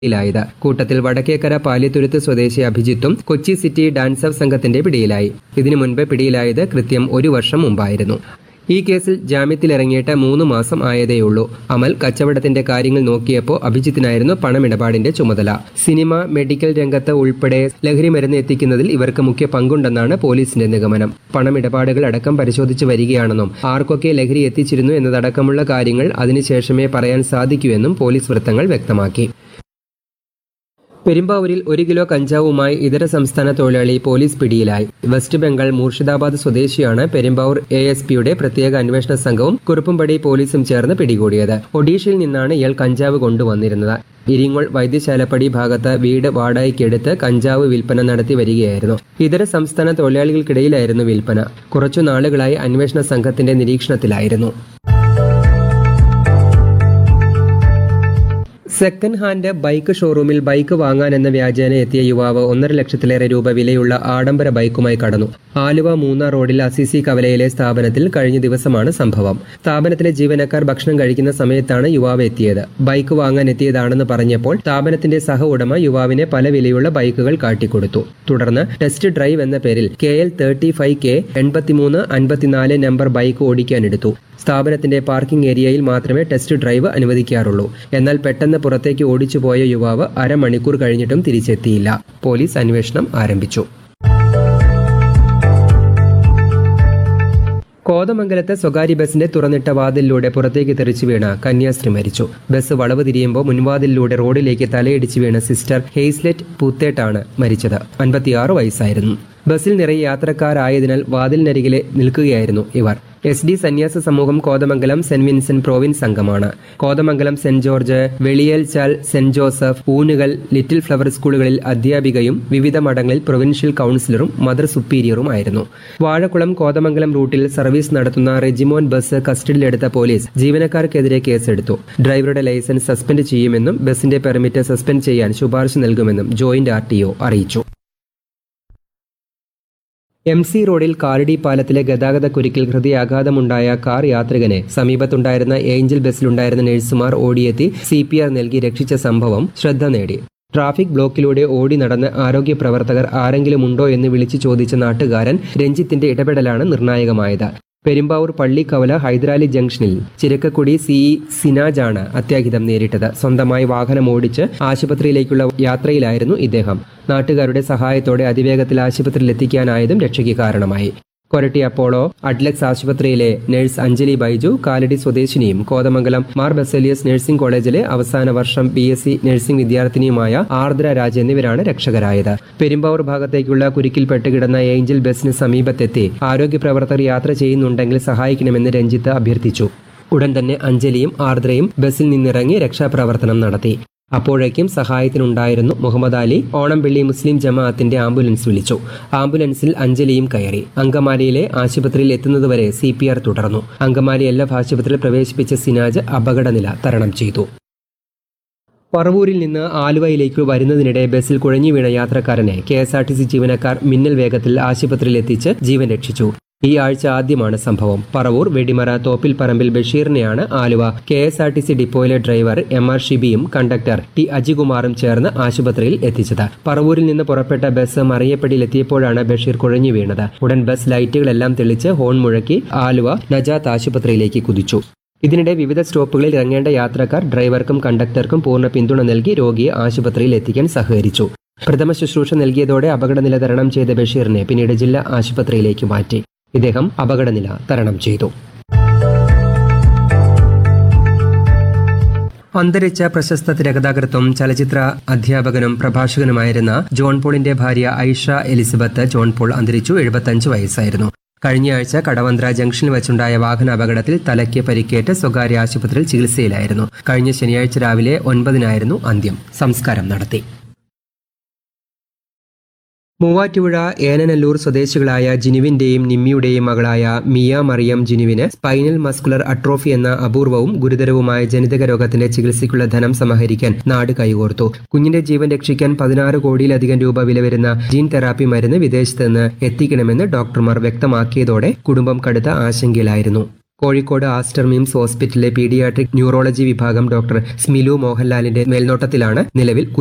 ിലായത് കൂട്ടത്തിൽ വടക്കേക്കര പാലിത്തുരുത്ത് സ്വദേശി അഭിജിത്തും Kochi city dancer സംഘത്തിന്റെ പിടിയിലായി ഇതിനു മുൻപ് പിടിയിലായത് കൃത്യം ഒരു വർഷം മുമ്പായിരുന്നു ഈ കേസിൽ ജാമ്യത്തിലിറങ്ങിയിട്ട് മൂന്ന് മാസം ആയതേയുള്ളൂ അമൽ കച്ചവടത്തിന്റെ കാര്യങ്ങൾ നോക്കിയപ്പോൾ അഭിജിത്തിനായിരുന്നു പണമിടപാടിന്റെ ചുമതല സിനിമ മെഡിക്കൽ രംഗത്ത് ഉൾപ്പെടെ ലഹരി മരുന്ന് എത്തിക്കുന്നതിൽ ഇവർക്ക് മുഖ്യ പങ്കുണ്ടെന്നാണ് പോലീസിന്റെ നിഗമനം പണമിടപാടുകൾ അടക്കം പരിശോധിച്ചു വരികയാണെന്നും ആർക്കൊക്കെ ലഹരി എത്തിച്ചിരുന്നു എന്നതടക്കമുള്ള കാര്യങ്ങൾ അതിനുശേഷമേ പറയാൻ സാധിക്കൂ എന്നും പോലീസ് വൃത്തങ്ങൾ വ്യക്തമാക്കി പെരുമ്പാവൂരിൽ ഒരു കിലോ കഞ്ചാവുമായി ഇതര സംസ്ഥാന തൊഴിലാളി പോലീസ് പിടിയിലായി വെസ്റ്റ് ബംഗാൾ മൂർഷിദാബാദ് സ്വദേശിയാണ് പെരുമ്പാവൂർ എ എസ് പിയുടെ പ്രത്യേക അന്വേഷണ സംഘവും കുറുപ്പുംപടി പോലീസും ചേർന്ന് പിടികൂടിയത് ഒഡീഷയിൽ നിന്നാണ് ഇയാൾ കഞ്ചാവ് കൊണ്ടുവന്നിരുന്നത് ഇരിങ്ങോൾ വൈദ്യശാലപ്പടി ഭാഗത്ത് വീട് വാടകയ്ക്കെടുത്ത് കഞ്ചാവ് വിൽപ്പന നടത്തി വരികയായിരുന്നു ഇതര സംസ്ഥാന തൊഴിലാളികൾക്കിടയിലായിരുന്നു വിൽപ്പന കുറച്ചു നാളുകളായി അന്വേഷണ സംഘത്തിന്റെ നിരീക്ഷണത്തിലായിരുന്നു സെക്കൻഡ് ഹാൻഡ് ബൈക്ക് ഷോറൂമിൽ ബൈക്ക് വാങ്ങാനെന്ന വ്യാജേന എത്തിയ യുവാവ് ഒന്നര ലക്ഷത്തിലേറെ രൂപ വിലയുള്ള ആഡംബര ബൈക്കുമായി കടന്നു ആലുവ മൂന്നാർ റോഡിൽ അസിസി കവലയിലെ സ്ഥാപനത്തിൽ കഴിഞ്ഞ ദിവസമാണ് സംഭവം സ്ഥാപനത്തിലെ ജീവനക്കാർ ഭക്ഷണം കഴിക്കുന്ന സമയത്താണ് യുവാവ് എത്തിയത് ബൈക്ക് വാങ്ങാൻ എത്തിയതാണെന്ന് പറഞ്ഞപ്പോൾ സ്ഥാപനത്തിന്റെ സഹ ഉടമ യുവാവിനെ പല വിലയുള്ള ബൈക്കുകൾ കാട്ടിക്കൊടുത്തു തുടർന്ന് ടെസ്റ്റ് ഡ്രൈവ് എന്ന പേരിൽ K L thirty five K എൺപത്തിമൂന്ന് അൻപത്തിനാല് നമ്പർ ബൈക്ക് ഓടിക്കാനെടുത്തു സ്ഥാപനത്തിന്റെ പാർക്കിംഗ് ഏരിയയിൽ മാത്രമേ ടെസ്റ്റ് ഡ്രൈവ് അനുവദിക്കാറുള്ളൂ എന്നാൽ പെട്ടെന്ന് പുറത്തേക്ക് ഓടിച്ചുപോയ യുവാവ് അരമണിക്കൂർ കഴിഞ്ഞിട്ടും തിരിച്ചെത്തിയില്ല പോലീസ് അന്വേഷണം ആരംഭിച്ചു കോതമംഗലത്ത് സ്വകാര്യ ബസിന്റെ തുറന്നിട്ട വാതിലിലൂടെ പുറത്തേക്ക് തെറിച്ചു വീണ കന്യാസ്ത്രീ മരിച്ചു ബസ് വളവ് തിരിയുമ്പോൾ മുൻവാതിലിലൂടെ റോഡിലേക്ക് തലയിടിച്ച് വീണ സിസ്റ്റർ ഹെയ്സ്ലെറ്റ് പൂത്തേട്ടാണ് മരിച്ചത് അൻപത്തിയാറ് വയസ്സായിരുന്നു ബസ്സിൽ നിറയെ യാത്രക്കാരായതിനാൽ വാതിലിനരികിലെ നിൽക്കുകയായിരുന്നു ഇവർ എസ് ഡി സന്യാസ സമൂഹം കോതമംഗലം സെന്റ് വിൻസെന്റ് പ്രോവിൻസ് അംഗമാണ് Kothamangalam saint George Veliyelchal saint Joseph Oonnukal little flower സ്കൂളുകളിൽ അധ്യാപികയും വിവിധ മഠങ്ങളിൽ പ്രൊവിൻഷ്യൽ കൌൺസിലറും മദർ സുപ്പീരിയറും ആയിരുന്നു വാഴക്കുളം കോതമംഗലം റൂട്ടിൽ സർവീസ് നടത്തുന്ന റെജിമോൻ ബസ് കസ്റ്റഡിയിലെടുത്ത പോലീസ് ജീവനക്കാർക്കെതിരെ കേസെടുത്തു ഡ്രൈവറുടെ ലൈസൻസ് സസ്പെൻഡ് ചെയ്യുമെന്നും ബസിന്റെ പെർമിറ്റ് സസ്പെൻഡ് ചെയ്യാൻ ശുപാർശ നൽകുമെന്നും ജോയിന്റ് ആർ അറിയിച്ചു എം സി റോഡിൽ കാലടി പാലത്തിലെ ഗതാഗത കുരുക്കിൽ ഹൃദയാഘാതമുണ്ടായ കാർ യാത്രികനെ സമീപത്തുണ്ടായിരുന്ന ഏഞ്ചൽ ബസ്സിലുണ്ടായിരുന്ന നഴ്സുമാർ ഓടിയെത്തി സി പി ആർ നൽകി രക്ഷിച്ച സംഭവം ശ്രദ്ധ നേടി ട്രാഫിക് ബ്ലോക്കിലൂടെ ഓടി നടന്ന് ആരോഗ്യ പ്രവർത്തകർ ആരെങ്കിലും ഉണ്ടോ എന്ന് വിളിച്ചു ചോദിച്ച നാട്ടുകാരൻ രഞ്ജിത്തിന്റെ ഇടപെടലാണ് നിർണായകമായത് പെരുമ്പാവൂർ പള്ളിക്കവല ഹൈദരാലി ജംഗ്ഷനിൽ ചിരക്കക്കുടി സി സിനാജാണ് അത്യാഹിതം നേരിട്ടത് സ്വന്തമായി വാഹനം ഓടിച്ച് ആശുപത്രിയിലേക്കുള്ള യാത്രയിലായിരുന്നു ഇദ്ദേഹം നാട്ടുകാരുടെ സഹായത്തോടെ അതിവേഗത്തിൽ ആശുപത്രിയിൽ എത്തിക്കാനായതും രക്ഷയ്ക്ക് കാരണമായി കൊരട്ടി അപ്പോളോ അഡ്ലക്സ് ആശുപത്രിയിലെ നഴ്സ് അഞ്ജലി ബൈജു കാലടി സ്വദേശിനിയും കോതമംഗലം മാർ ബസേലിയസ് നഴ്സിംഗ് കോളേജിലെ അവസാന വർഷം ബി എസ് സി നഴ്സിംഗ് വിദ്യാർത്ഥിനിയുമായ ആർദ്ര രാജ് എന്നിവരാണ് രക്ഷകരായത് പെരുമ്പാവൂർ ഭാഗത്തേക്കുള്ള കുരുക്കിൽ പെട്ടുകിടന്ന ഏഞ്ചൽ ബസിന് സമീപത്തെത്തി ആരോഗ്യ പ്രവർത്തകർ യാത്ര ചെയ്യുന്നുണ്ടെങ്കിൽ സഹായിക്കണമെന്ന് രഞ്ജിത്ത് അഭ്യർത്ഥിച്ചു ഉടൻ തന്നെ അഞ്ജലിയും ആർദ്രയും ബസ്സിൽ നിന്നിറങ്ങി രക്ഷാപ്രവർത്തനം നടത്തി അപ്പോഴേക്കും സഹായത്തിനുണ്ടായിരുന്നു മുഹമ്മദ് അലി ഓണംപള്ളി മുസ്ലിം ജമാഅത്തിന്റെ ആംബുലൻസ് വിളിച്ചു ആംബുലൻസിൽ അഞ്ജലിയും കയറി അങ്കമാലിയിലെ ആശുപത്രിയിൽ എത്തുന്നതുവരെ സി പി ആർ തുടർന്നു അങ്കമാലി എൽ എഫ് ആശുപത്രിയിൽ പ്രവേശിപ്പിച്ച സിനാജ് അപകടനില തരണം ചെയ്തു പറവൂരിൽ നിന്ന് ആലുവയിലേക്ക് വരുന്നതിനിടെ ബസ്സിൽ കുഴഞ്ഞു വീണ യാത്രക്കാരനെ K S R T C ജീവനക്കാർ മിന്നൽ വേഗത്തിൽ ആശുപത്രിയിൽ എത്തിച്ച് ജീവൻ രക്ഷിച്ചു ഈ ആഴ്ച ആദ്യമാണ് സംഭവം പറവൂർ വെടിമറ തോപ്പിൽ പറമ്പിൽ ബഷീറിനെയാണ് Aluva K S R T C ഡിപ്പോയിലെ ഡ്രൈവർ എം ആർ ഷിബിയും കണ്ടക്ടർ ടി അജികുമാറും ചേർന്ന് ആശുപത്രിയിൽ എത്തിച്ചത് പറവൂരിൽ നിന്ന് പുറപ്പെട്ട ബസ് മറിയപ്പടിയിലെത്തിയപ്പോഴാണ് ബഷീർ കുഴഞ്ഞു വീണത് ഉടൻ ബസ് ലൈറ്റുകളെല്ലാം തെളിച്ച് ഹോൺ മുഴക്കി ആലുവ നജാത്ത് ആശുപത്രിയിലേക്ക് കുതിച്ചു ഇതിനിടെ വിവിധ സ്റ്റോപ്പുകളിൽ ഇറങ്ങേണ്ട യാത്രക്കാർ ഡ്രൈവർക്കും കണ്ടക്ടർക്കും പൂർണ്ണ പിന്തുണ നൽകി രോഗിയെ ആശുപത്രിയിൽ എത്തിക്കാൻ സഹകരിച്ചു പ്രഥമ ശുശ്രൂഷ നൽകിയതോടെ അപകടനില തരണം ചെയ്ത ബഷീറിനെ പിന്നീട് ജില്ലാ ആശുപത്രിയിലേക്ക് മാറ്റി ഇദ്ദേഹം അപകടനില തരണം ചെയ്തു അന്തരിച്ച പ്രശസ്ത തിരക്കഥാകൃത്തും ചലച്ചിത്ര അധ്യാപകനും പ്രഭാഷകനുമായിരുന്ന ജോൺ പോളിന്റെ ഭാര്യ ഐഷ എലിസബത്ത് ജോൺ പോൾ അന്തരിച്ചു എഴുപത്തഞ്ച് വയസ്സായിരുന്നു കഴിഞ്ഞയാഴ്ച കടവന്ത്ര ജംഗ്ഷനിൽ വെച്ചുണ്ടായ വാഹന അപകടത്തിൽ തലയ്ക്ക് പരിക്കേറ്റ് സ്വകാര്യ ആശുപത്രിയിൽ ചികിത്സയിലായിരുന്നു കഴിഞ്ഞ ശനിയാഴ്ച രാവിലെ ഒൻപതിനായിരുന്നു അന്ത്യം സംസ്കാരം നടത്തി മൂവാറ്റുപുഴ ഏനനല്ലൂർ സ്വദേശികളായ ജിനുവിന്റെയും നിമ്മിയുടെയും മകളായ മിയ മറിയം ജിനുവിന് സ്പൈനൽ മസ്കുലർ അട്രോഫി എന്ന അപൂർവവും ഗുരുതരവുമായ ജനിതക രോഗത്തിന്റെ ചികിത്സയ്ക്കുള്ള ധനം സമാഹരിക്കാൻ നാട് കൈകോർത്തു കുഞ്ഞിന്റെ ജീവൻ രക്ഷിക്കാൻ പതിനാറ് കോടിയിലധികം രൂപ വില വരുന്ന ജീൻ തെറാപ്പി മരുന്ന് വിദേശത്ത് നിന്ന് എത്തിക്കണമെന്ന് ഡോക്ടർമാർ വ്യക്തമാക്കിയതോടെ കുടുംബം കടുത്ത ആശങ്കയിലായിരുന്നു കോഴിക്കോട് ആസ്റ്റർ മിംസ് ഹോസ്പിറ്റലിലെ പീഡിയാട്രിക് ന്യൂറോളജി വിഭാഗം ഡോക്ടർ സ്മിലു മോഹൻലാലിന്റെ മേൽനോട്ടത്തിലാണ് നിലവിൽ